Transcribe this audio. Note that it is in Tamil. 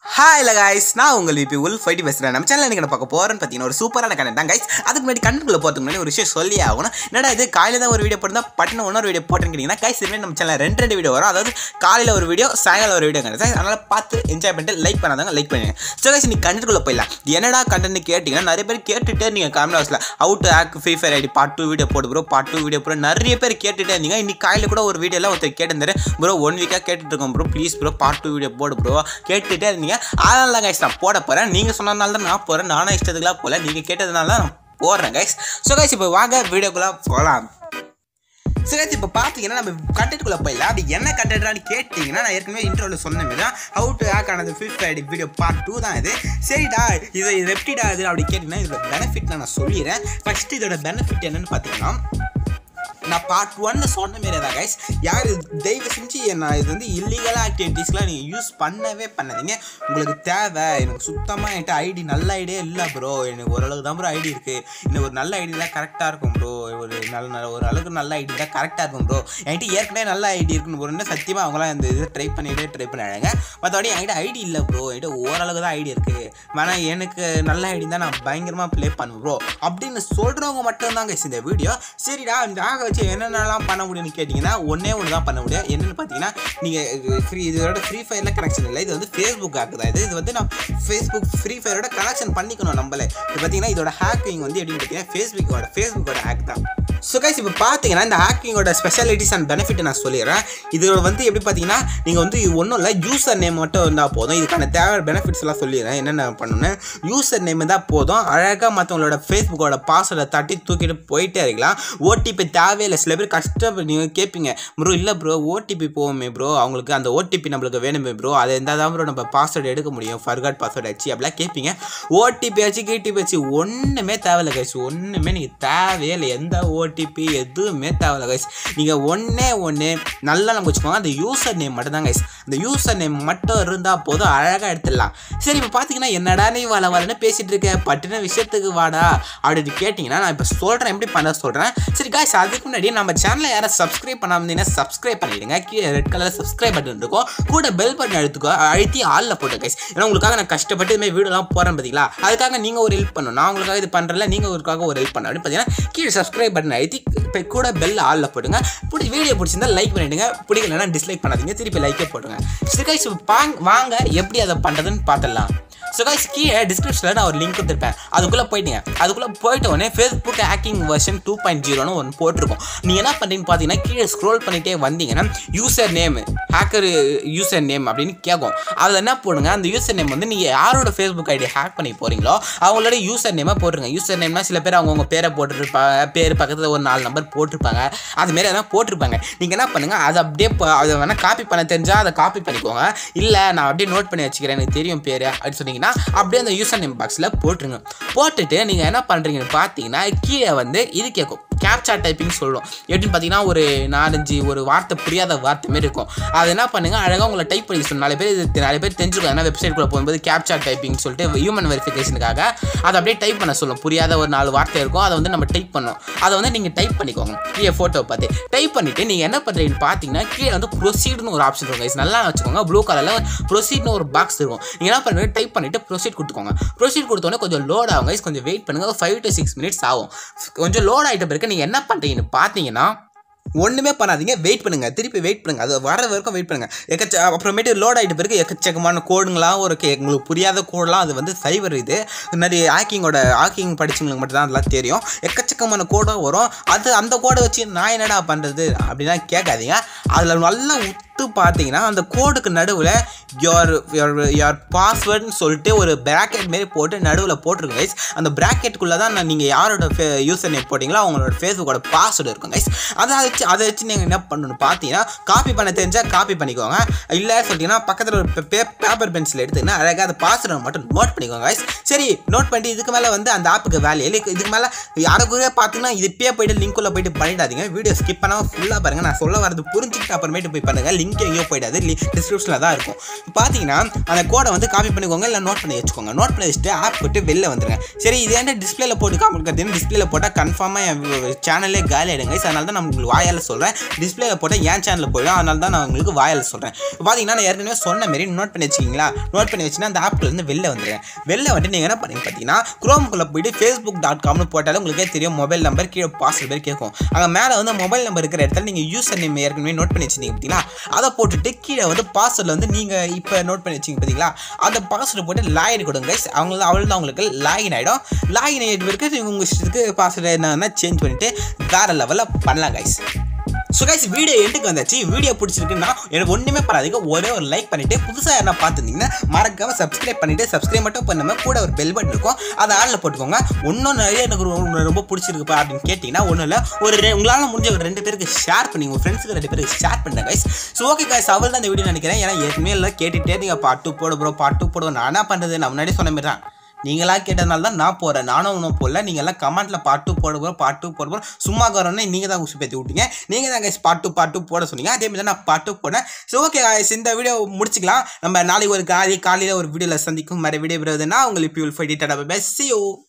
ஹாய் இல்லை கைஸ் நான் உங்கள் விபி உல் ஃபைட்டி பேசுகிறேன் நம்ம சேனல் நீங்கள் பார்க்க போகிறேன்னு பார்த்தீங்கன்னா ஒரு சூப்பரான கண்டென்ட் தான் கைஸ் அதுக்கு முன்னாடி கண்ணுக்குள்ளே போகிறதுக்கு முன்னாடி ஒரு விஷயம் சொல்லி ஆகணும் என்னடா இது காலையில் தான் ஒரு வீடியோ போட்டு பட்டின இன்னொரு வீடியோ போட்டுருக்கீங்கன்னா கைஸ் இதுமாதிரி நம்ம சேனல் ரெண்டு ரெண்டு வீடியோ வரும் அதாவது காலையில் ஒரு வீடியோ சாயங்காலம் ஒரு வீடியோ கிடையாது அதனால் பார்த்து என்ஜாய் பண்ணிட்டு லைக் பண்ணாதவங்க லைக் பண்ணுங்க ஸோ கைஸ் நீ கண்டென்ட்குள்ளே போயிடலாம் என்னடா கண்டென்ட் கேட்டிங்கன்னா நிறைய பேர் கேட்டுட்டு நீங்கள் காமெடி ஹவுஸில் out hack Free Fire ID part two video போட்டு bro part two video bro நிறைய பேர் கேட்டுட்டே இருந்தீங்க இன்னைக்கு காலையில் கூட ஒரு வீடியோவில் ஒருத்தர் கேட்டிருந்தாரு ப்ரோ ஒன் வீக்காக கேட்டுட்டு இருக்கோம் bro please bro part two video போடு ப்ரோ கேட்டுட்டே இருந்தீங்க அதனால தான் கைஸ் நான் போட போகிறேன் நீங்கள் சொன்னதுனால தான் நான் போகிறேன் நானும் இஷ்டத்துக்குலாம் போகல நீங்கள் கேட்டதுனால தான் நான் போடுறேன் கைஸ் ஸோ கைஸ் இப்போ வாங்க வீடியோக்குள்ளே போகலாம் சரி இப்போ பார்த்தீங்கன்னா நம்ம கண்டென்ட்குள்ளே போயிடலாம் அது என்ன கண்டென்ட்னு கேட்டிங்கன்னா நான் ஏற்கனவே இன்ட்ரோவில் சொன்ன மாதிரி தான் ஹவு டு ஹேக் ஆனது fifth ID video part two தான் இது சரிடா இது இது எப்படிடா இது அப்படி கேட்டிங்கன்னா இதோட பெனிஃபிட் நான் சொல்லிடுறேன் ஃபஸ்ட்டு இதோட பெனிஃபிட் என்னன்னு பார்த்தீங்கன்னா நான் பார்ட் ஒன்னு சொன்ன மாரி தான் கைஸ் யார் தயவு செஞ்சு நான் இது வந்து இல்லீகல் ஆக்டிவிட்டீஸ்லாம் நீங்கள் யூஸ் பண்ணவே பண்ணாதீங்க உங்களுக்கு தேவை எனக்கு சுத்தமாக என்கிட்ட ஐடி நல்ல ஐடியா இல்லை ப்ரோ எனக்கு ஓரளவுக்கு தான் ப்ரோ ஐடி இருக்குது இன்னும் ஒரு நல்ல ஐடி தான் கரெக்டாக இருக்கும் ப்ரோ ஒரு நல்ல நல்ல ஒரு அளவுக்கு நல்ல ஐடி தான் கரெக்டாக இருக்கும் ப்ரோ என்கிட்ட ஏற்கனவே நல்ல ஐடி இருக்குன்னு ஒரு சத்தியமாக அவங்களாம் இந்த இது ட்ரை பண்ணிட்டு ட்ரை பண்ணாங்க மற்றபடி என்கிட்ட ஐடி இல்லை ப்ரோ என்கிட்ட ஓரளவுக்கு தான் ஐடி இருக்குது வேணால் எனக்கு நல்ல ஐடி தான் நான் பயங்கரமாக ப்ளே பண்ணுவேன் ப்ரோ அப்படின்னு சொல்கிறவங்க மட்டும்தான் கைஸ் இந்த வீடியோ சரிடா இந்த ஆக வச்சு என்னென்னலாம் பண்ண முடியும்னு கேட்டிங்கன்னா ஒன்றே ஒன்று தான் பண்ண முடியும் என்னென்னு பார்த்தீங்கன்னா நீங்கள் ஃப்ரீ இதோட ஃப்ரீ ஃபயரில் கனெக்ஷன் இல்லை இது வந்து ஃபேஸ்புக் ஆக் தான் இது இது வந்து நான் ஃபேஸ்புக் ஃப்ரீ ஃபயரோட கனெக்ஷன் பண்ணிக்கணும் நம்மளே இது பார்த்தீங்கன்னா இதோட ஹேக்கிங் வந்து எப்படின்னு பார்த்தீங்கன்னா ஃபேஸ்புக்கோட ஃபேஸ்புக்கோட ஹேக் தான் ஸோ கைஸ் இப்போ பார்த்தீங்கன்னா இந்த ஹேக்கிங்கோட ஸ்பெஷாலிட்டிஸ் அண்ட் பெனிஃபிட் நான் சொல்லிடுறேன் இதோட வந்து எப்படி பார்த்தீங்கன்னா நீங்கள் வந்து ஒன்றும் இல்லை யூசர் நேம் மட்டும் இருந்தால் போதும் இதுக்கான தேவை பெனிஃபிட்ஸ் எல்லாம் சொல்லிடுறேன் என்னென்ன பண்ணணும்னு யூசர் நேம் தான் போதும் அழகாக மற்றவங்களோட ஃபேஸ்புக்கோட பாஸ்வேர்டை தட்டி தூக்கிட்டு போயிட்டே இருக்கலாம் ஓடிபி தேவையில்லை சில பேர் கஷ்டப்பட்டு நீங்கள் கேட்பீங்க ப்ரோ இல்லை ப்ரோ ஓடிபி போவோமே ப்ரோ அவங்களுக்கு அந்த ஓடிபி நம்மளுக்கு வேணுமே ப்ரோ அதை இருந்தால் தான் ப்ரோ நம்ம பாஸ்வேர்டு எடுக்க முடியும் ஃபர்காட் பாஸ்வேர்டு வச்சு அப்படிலாம் கேட்பீங்க ஓடிபி வச்சு கேடிபி வச்சு ஒன்றுமே தேவையில்லை கைஸ் ஒன்றுமே நீங்கள் தேவையே இல்லை எந்த ஓடிபி எதுவுமே தேவையில்ல கைஸ் நீங்கள் ஒன்றே ஒன்று நல்லா நம்ம வச்சுக்கோங்க அந்த யூசர் நேம் மட்டும் தான் கைஸ் அந்த யூசர் நேம் மட்டும் இருந்தால் போதும் அழகாக எடுத்துடலாம் சரி இப்போ பார்த்தீங்கன்னா என்னடா நீ வள வளன்னு பேசிகிட்டு இருக்க பட்டின விஷயத்துக்கு வாடா அப்படின்னு கேட்டிங்கன்னா நான் இப்போ சொல்கிறேன் எப்படி பண்ண சொல்கிறேன் சரி காய்ஸ் அதுக்கு முன்னாடி நம்ம சேனலை யாரும் சப்ஸ்கிரைப் பண்ணாமல் இருந்தீங்கன்னா சப்ஸ்கிரைப் பண்ணிவிடுங்க கீழே ரெட் கலர் சப்ஸ்கிரைப் பட்டன் இருக்கும் கூட பெல் பட்டன் அழுத்துக்கோ அழுத்தி ஆளில் போட்டு கைஸ் ஏன்னா உங்களுக்காக நான் கஷ்டப்பட்டு இதுமாதிரி வீடியோலாம் போகிறேன் பார்த்தீங்களா அதுக்காக நீங்கள் ஒரு ஹெல்ப் பண்ணணும் நான் உங்களுக்காக இது பண்ணுறல நீங்கள் ஒருக்காக ஒரு ஹெல்ப் பண்ண அப்படின்னு பார்த்தீங்கன்னா கீழே சப்ஸ்கிரைப் பட்டன் அழுத்தி இப்போ கூட பெல் ஆளில் போட்டுங்க பிடி வீடியோ பிடிச்சிருந்தா லைக் பண்ணிவிடுங்க பிடிக்கலன்னா டிஸ்லைக் பண்ணாதீங்க திருப்பி லைக்கே போட்டுங்க சரி கைஸ் பாங் வாங்க எப்படி அதை பண்ணுறதுன்னு பார்த்துடலாம் ஸோ கைஸ் கீழே டிஸ்கிரிப்ஷனில் நான் ஒரு லிங்க் கொடுத்துருப்பேன் அதுக்குள்ளே போயிட்டீங்க அதுக்குள்ளே போயிட்ட உடனே Facebook hacking version two point ஜீரோன்னு ஒன்று போட்டிருக்கோம் நீங்கள் என்ன பண்ணுறீங்கன்னு பார்த்தீங்கன்னா கீழே ஸ்க்ரோல் பண்ணிகிட்டே வந்தீங்கன்னா user name hacker user name அப்படின்னு கேட்கும் அதில் என்ன போடுங்க அந்த யூசர் நேம் வந்து நீங்கள் யாரோட ஃபேஸ்புக் ஐடி ஹேக் பண்ணி போகிறீங்களோ அவங்களோட யூசர் நேமை போட்டுருங்க யூசர் நேம்னா சில பேர் அவங்கவுங்க பேரை போட்டுருப்பாங்க பேர் பக்கத்தில் ஒரு நாலு நம்பர் போட்டிருப்பாங்க அதுமாரி எதனா போட்டிருப்பாங்க நீங்கள் என்ன பண்ணுங்கள் அதை அப்படியே அதை வேணால் காப்பி பண்ண தெரிஞ்சால் அதை காப்பி பண்ணிக்கோங்க இல்லை நான் அப்படியே நோட் பண்ணி வச்சுக்கிறேன் எனக்கு தெரியும் பேர் அப்படின்னு சொன்னீங்கன்னா அப்படியே அந்த யூசர் நேம் பாக்ஸில் போட்டுருங்க போட்டுட்டு நீங்கள் என்ன பண்ணுறீங்கன்னு பார்த்தீங்கன்னா கீழே வந்து இது கேட்கும் கேப்சா டைப்பிங் சொல்லுவோம் எப்படின்னு பார்த்தீங்கன்னா ஒரு நாலஞ்சு ஒரு வார்த்தை புரியாத வார்த்தை மாரி இருக்கும் அது என்ன பண்ணுங்கள் அழகாக உங்களை டைப் பண்ணி சொல்லணும் நாலு பேர் இது நிறைய பேர் தெரிஞ்சுக்கணும் ஏன்னா வெப்சைட்குள்ளே போகும்போது கேப்சா டைப்பிங் சொல்லிட்டு ஹியூமன் வெரிஃபிகேஷனுக்காக அதை அப்படியே டைப் பண்ண சொல்லும் புரியாத ஒரு நாலு வார்த்தை இருக்கும் அதை வந்து நம்ம டைப் பண்ணோம் அதை வந்து நீங்கள் டைப் பண்ணிக்கோங்க கீழே ஃபோட்டோ பார்த்து டைப் பண்ணிவிட்டு நீங்கள் என்ன பண்ணுறீங்கன்னு பார்த்தீங்கன்னா கீழே வந்து ப்ரொசீட்னு ஒரு ஆப்ஷன் இருக்கும் guys. நல்லா வச்சுக்கோங்க ப்ளூ கலரில் ப்ரொசீட்னு ஒரு பாக்ஸ் இருக்கும் நீங்கள் என்ன பண்ணுறீங்க டைப் பண்ணிவிட்டு ப்ரொசீட் கொடுத்துக்கோங்க ப்ரொசீட் கொடுத்தோன்னே கொஞ்சம் லோட் ஆகும் guys. கொஞ்சம் வெயிட் பண்ணுங்கள் ஃபைவ் டு சிக்ஸ் மினிட்ஸ் ஆகும் கொஞ்சம் லோட் ஆகிட்ட பிறகு நீங்கள் என்ன பண்ணுறீங்கன்னு பார்த்தீங்கன்னா ஒன்றுமே பண்ணாதீங்க வெயிட் பண்ணுங்கள் திருப்பி வெயிட் பண்ணுங்கள் அது வர வரைக்கும் வெயிட் பண்ணுங்கள் எக்கச்ச அப்புறமேட்டு லோட் ஆகிட்ட பிறகு எக்கச்சக்கமான கோடுங்களாம் ஒரு கே உங்களுக்கு புரியாத கோடெலாம் அது வந்து சைவர் இது நிறைய ஹேக்கிங்கோட ஹேக்கிங் படிச்சவங்களுக்கு மட்டும் தான் அதெல்லாம் தெரியும் எக்கச்சக்கமான கோடாக வரும் அது அந்த கோடை வச்சு நான் என்னடா பண்ணுறது அப்படின்னா கேட்காதீங்க அதில் நல்லா உத்து பார்த்தீங்கன்னா அந்த கோடுக்கு நடுவில் யோர் யோர் யோர் பாஸ்வேர்டுன்னு சொல்லிட்டு ஒரு ப்ராக்கெட் மாரி போட்டு நடுவில் போட்டிருங்க கைஸ் அந்த ப்ராக்கெட்டுக்குள்ளே தான் நான் நீங்கள் யாரோட ஃபே யூசர் நேம் போட்டிங்களோ அவங்களோட ஃபேஸ்புக்கோட பாஸ்வேர்டு இருக்கும் கைஸ் அதை வச்சு அதை வச்சு நீங்கள் என்ன பண்ணணும்னு பார்த்தீங்கன்னா காப்பி பண்ண தெரிஞ்சால் காப்பி பண்ணிக்கோங்க இல்லை சொல்லிட்டீங்கன்னா பக்கத்தில் ஒரு பே பேப்பர் பென்சில் எடுத்துங்கன்னா அழகாக அந்த பாஸ்வேர்டை மட்டும் நோட் பண்ணிக்கோங்க கைஸ் சரி நோட் பண்ணிட்டு இதுக்கு மேலே வந்து அந்த ஆப்புக்கு வேலையே இல்லை இதுக்கு மேலே யாருக்குரிய பார்த்தீங்கன்னா இது இப்பயே போயிட்டு லிங்க்குள்ளே போயிட்டு பண்ணிடாதீங்க வீடியோ ஸ்கிப் பண்ணாமல் ஃபுல்லாக பாருங்கள் நான் சொல்ல வரது புரிஞ்சுக்கிட்டு அப்புறமேட்டு போய் பண்ணுங்கள் லிங்க் எங்கேயோ போயிடாது டிஸ்கிரிப்ஷனில் தான் இருக்கும் பார்த்தீங்கன்னா அந்த கோடை வந்து காப்பி பண்ணிக்கோங்க இல்லை நோட் பண்ணி வச்சுக்கோங்க நோட் பண்ணி வச்சுட்டு ஆப் விட்டு வெளில வந்துருங்க சரி இது ஏன்டா டிஸ்பிளேல போட்டு காமிக்கிறது டிஸ்பிளேல போட்டால் கன்ஃபார்மாக என் சேனலே காலி ஆகிடுங்க அதனால தான் நான் உங்களுக்கு வாயால் சொல்கிறேன் டிஸ்பிளேல போட்டால் என் சேனலில் போயிடும் அதனால தான் நான் உங்களுக்கு வாயால் சொல்கிறேன் பார்த்தீங்கன்னா நான் ஏற்கனவே சொன்ன மாரி நோட் பண்ணி வச்சிங்களா நோட் பண்ணி வச்சுன்னா அந்த ஆப்ல இருந்து வெளில வந்துருங்க வெளில வந்துட்டு நீங்கள் என்ன பண்ணீங்க பார்த்தீங்கன்னா குரோமுக்குள்ளே போயிட்டு ஃபேஸ்புக் டாட் காம்னு போட்டாலும் உங்களுக்கே தெரியும் மொபைல் நம்பர் கீழே பாஸ்வேர்ட் பேர் கேட்கும் அங்கே மேலே வந்து மொபைல் நம்பர் இருக்கிற இடத்துல நீங்கள் யூசர் நேம் ஏற்கனவே நோட் பண்ணி வச்சிருந்தீங்க பார்த்தீங்களா அதை போட்டுட்டு கீழே வந்து பாஸ்வேர்டில் வந்து நீங்கள் இப்போ நோட் பண்ணி வச்சிங்க பார்த்தீங்களா அந்த பாஸ்வேர்டு போட்டு லாகின் கொடுங்க guys. அவங்க அவள் தான் உங்களுக்கு லாகின் ஆகிடும் லாகின் ஆகிட்டு பிறகு நீங்கள் உங்கள் இஷ்டத்துக்கு பாஸ்வேர்டு என்னன்னா சேஞ்ச் பண்ணிவிட்டு வேறு லெவலில் பண்ணலாம் கைஸ் ஸோ கைஸ் வீடியோ எண்டுக்கு வந்தாச்சு வீடியோ பிடிச்சிருக்குன்னா எனக்கு ஒன்றுமே பண்ணாதீங்க ஒரே ஒரு லைக் பண்ணிட்டு புதுசாக யாரா பார்த்துருந்தீங்கன்னா மறக்காம சப்ஸ்கிரைப் பண்ணிட்டு சப்ஸ்கிரைப் மட்டும் பண்ணாமல் கூட ஒரு பெல் பட்டன் இருக்கும் அதை ஆளில் போட்டுக்கோங்க இன்னும் நிறைய எனக்கு ரொம்ப- ரொம்ப பிடிச்சிருக்குப்பா அப்படின்னு கேட்டிங்கன்னா ஒன்றும் இல்லை ஒரு ரெ- உங்களால் முடிஞ்ச ஒரு ரெண்டு பேருக்கு ஷேர் பண்ணி உங்கள் ஃப்ரெண்ட்ஸுக்கு ரெண்டு பேருக்கு ஷேர் பண்ணுங்க கைஸ் ஸோ ஓகே கைஸ் அவள் தான் இந்த வீடியோ நினைக்கிறேன் ஏன்னா ஏற்கனவே எல்லாம் கேட்டுகிட்டே நீங்கள் பாட்டு போட ப்ரோ பாட்டு போடுவோம் நான் என்ன பண்ணுறது நான் முன்னாடியே சொன்ன மாதிரி தான் நீங்களா கேட்டதுனால தான் நான் போகிறேன் நானும் ஒன்றும் போடல நீங்கள் எல்லாம் கமெண்ட்டில் பாட்டு போட போகிறோம் பாட்டு போட போகிறோம் சும்மா வரணும்னா நீங்கள் தான் உசு பேத்தி விட்டீங்க நீங்கள் தான் guys பாட்டு பாட்டு போட சொன்னீங்க அதே மாதிரி தான் நான் பாட்டு போனேன் ஸோ ஓகே guys இந்த வீடியோ முடிச்சுக்கலாம் நம்ம நாளைக்கு ஒரு காலை காலையில் ஒரு வீடியோவில் சந்திக்கும் மறு வீடியோ வருதுன்னா உங்களுக்கு பியூல் ஃபைட் டாடா பை சி யூ